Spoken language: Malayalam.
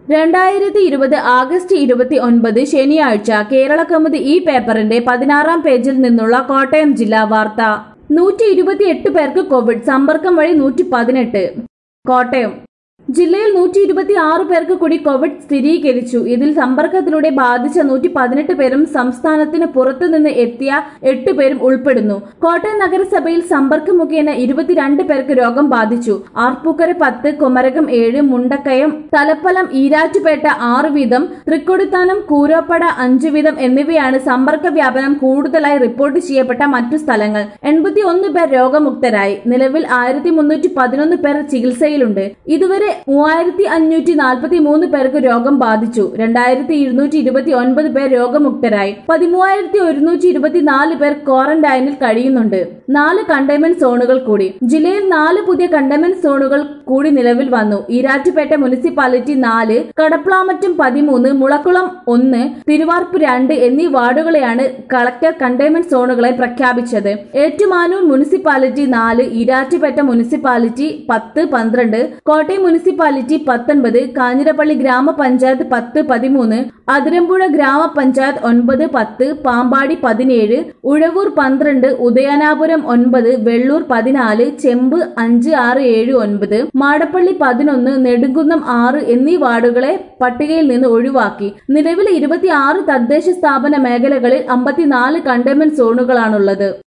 രണ്ടായിരത്തി ഇരുപത് ആഗസ്റ്റ് ഇരുപത്തി ഒൻപത് ശനിയാഴ്ച കേരള കൗമുദി ഈ പേപ്പറിന്റെ പതിനാറാം പേജിൽ നിന്നുള്ള കോട്ടയം ജില്ലാ വാർത്ത നൂറ്റി ഇരുപത്തിയെട്ട് പേർക്ക് കോവിഡ് സമ്പർക്കം വഴി നൂറ്റി പതിനെട്ട് കോട്ടയം ജില്ലയിൽ നൂറ്റി ഇരുപത്തി ആറ് പേർക്ക് കൂടി കോവിഡ് സ്ഥിരീകരിച്ചു ഇതിൽ സമ്പർക്കത്തിലൂടെ ബാധിച്ച നൂറ്റി പതിനെട്ട് പേരും സംസ്ഥാനത്തിന് പുറത്തുനിന്ന് എത്തിയ എട്ട് പേരും ഉൾപ്പെടുന്നു കോട്ടയം നഗരസഭയിൽ സമ്പർക്കം മുഖേന ഇരുപത്തിരണ്ട് പേർക്ക് രോഗം ബാധിച്ചു ആർപ്പൂക്കര പത്ത് കുമരകം ഏഴ് മുണ്ടക്കയം തലപ്പലം ഈരാറ്റുപേട്ട ആറ് വീതം തൃക്കൊടിത്താനം കൂരോപ്പട അഞ്ച് വീതം എന്നിവയാണ് സമ്പർക്ക വ്യാപനം കൂടുതലായി റിപ്പോർട്ട് ചെയ്യപ്പെട്ട മറ്റു സ്ഥലങ്ങൾ എൺപത്തി ഒന്ന് പേർ രോഗമുക്തരായി നിലവിൽ ആയിരത്തി മുന്നൂറ്റി പതിനൊന്ന് പേർ ചികിത്സയിലുണ്ട് ഇതുവരെ മൂവായിരത്തി അഞ്ഞൂറ്റി നാൽപ്പത്തി മൂന്ന് പേർക്ക് രോഗം ബാധിച്ചു രണ്ടായിരത്തി ഇരുന്നൂറ്റി ഇരുപത്തി ഒൻപത് പേർ രോഗമുക്തരായി പതിമൂവായിരത്തി ഒരുന്നൂറ്റി ഇരുപത്തിനാല് പേർ ക്വാറന്റൈനിൽ കഴിയുന്നുണ്ട് നാല് കണ്ടെയ്ൻമെന്റ് സോണുകൾ കൂടി ജില്ലയിൽ നാല് പുതിയ കണ്ടെയ്ൻമെന്റ് സോണുകൾ കൂടി നിലവിൽ വന്നു ഈരാറ്റുപേട്ട മുനിസിപ്പാലിറ്റി നാല് കടപ്ലാമറ്റം പതിമൂന്ന് മുളക്കുളം ഒന്ന് തിരുവാർപ്പ് രണ്ട് എന്നീ വാർഡുകളെയാണ് കളക്ടർ കണ്ടെയ്ൻമെന്റ് സോണുകളായി പ്രഖ്യാപിച്ചത് ഏറ്റുമാനൂർ മുനിസിപ്പാലിറ്റി നാല് ഈരാറ്റുപേട്ട മുനിസിപ്പാലിറ്റി പത്ത് പന്ത്രണ്ട് കോട്ടയം മുനിസിപ്പാലിറ്റി പത്തൊൻപത് കാഞ്ഞിരപ്പള്ളി ഗ്രാമപഞ്ചായത്ത് പത്ത് പതിമൂന്ന് അതിരമ്പുഴ ഗ്രാമപഞ്ചായത്ത് ഒൻപത് പത്ത് പാമ്പാടി പതിനേഴ് ഉഴവൂർ പന്ത്രണ്ട് ഉദയനാപുരം ഒൻപത് വെള്ളൂർ പതിനാല് ചെമ്പ് അഞ്ച് ആറ് ഏഴ് ഒൻപത് മാടപ്പള്ളി പതിനൊന്ന് നെടുങ്കുന്നം ആറ് എന്നീ വാർഡുകളെ പട്ടികയിൽ നിന്ന് ഒഴിവാക്കി നിലവിൽ ഇരുപത്തി ആറ് തദ്ദേശ സ്ഥാപന മേഖലകളിൽ അമ്പത്തിനാല് കണ്ടെയ്ൻമെന്റ് സോണുകളാണുള്ളത്